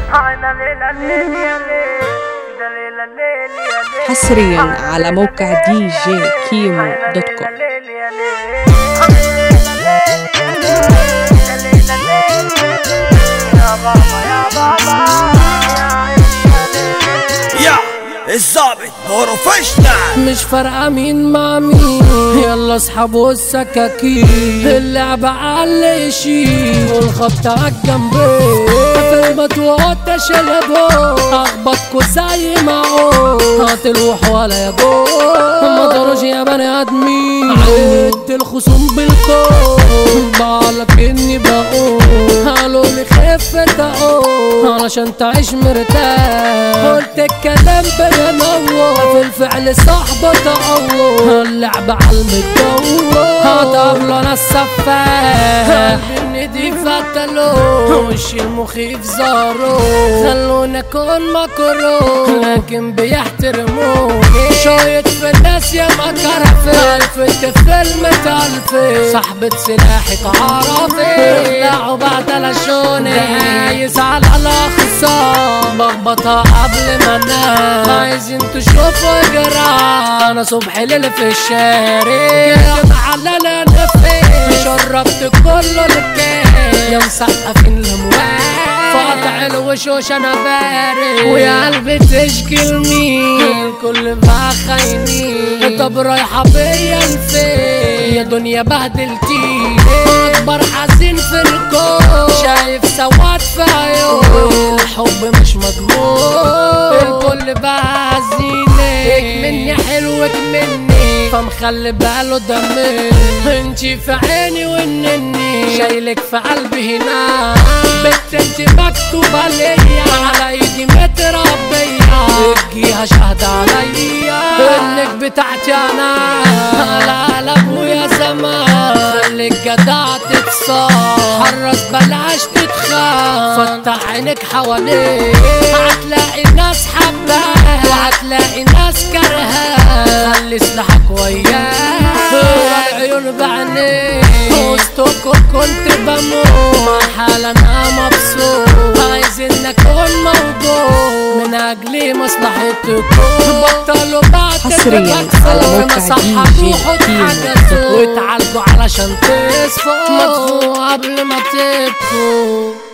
حصريا على موقع دي جي كيمو دوت كوم يا الظابط بروفيشنال مش فارقة مين مع مين يلا اصحابوا السكاكين اللعبة على يشيل والخبط عالجنبين في المطوات تشلبوا اخبطكوا زي ما عود هتلوح ولا يجوز ما داروش يا بني ادمين عدت الخصوم بالكون بعلك اني بقول قالوا لي خف تقول علشان تعيش مرتاح قلت الكلام بنور في الفعل صاحبه تقور اللعبة على المدور هتقابلوا انا السفاح دي فتلو وش المخيف زارو خلونا اكون مكروه لكن بيحترموني شوية في الناس يا ما كرفت الفت فيلم تلفت صاحبة سلاحي تعرفي طلعوا بعد لشوني دايس على الاخصام بخبطها قبل ما انام عايزين تشوفوا جرا انا صبح ليل في الشارع جيت على الانفي شربت كله للكيف يا مسقفين الاموال فاقطع الوشوش انا بارد ويا قلبي تشكي لمين كل بقى خاينين طب رايحة بيا لفين يا دنيا بهدلتيني اكبر حزين في الكون شايف سواد في عيون الحب مش مضمون الكل بقى عزيني مني حلوك مني فمخلي باله دمي انتي في عيني ونني شايلك في قلبي هنا بنت انت مكتوبة ليا على ايدي متربية اديها شهد عليا انك بتاعتي انا على قلب ويا زمان خليك جدع تتصاب حرص بلاش تتخاف فتح عينك حواليك هتلاقي ناس حباك وهتلاقي ناس كرهاك خلي سلاحك وياك العيون بعينيك وسطكم كنت بموت حالا انا مبسوط عايز ان اكون موجود من اجل مصلحتكم بطلوا بعد حصرياً على موقع دي جي كيمو دوت كوم. وتعالجوا علشان تصفوا مدفوع قبل ما تبكوا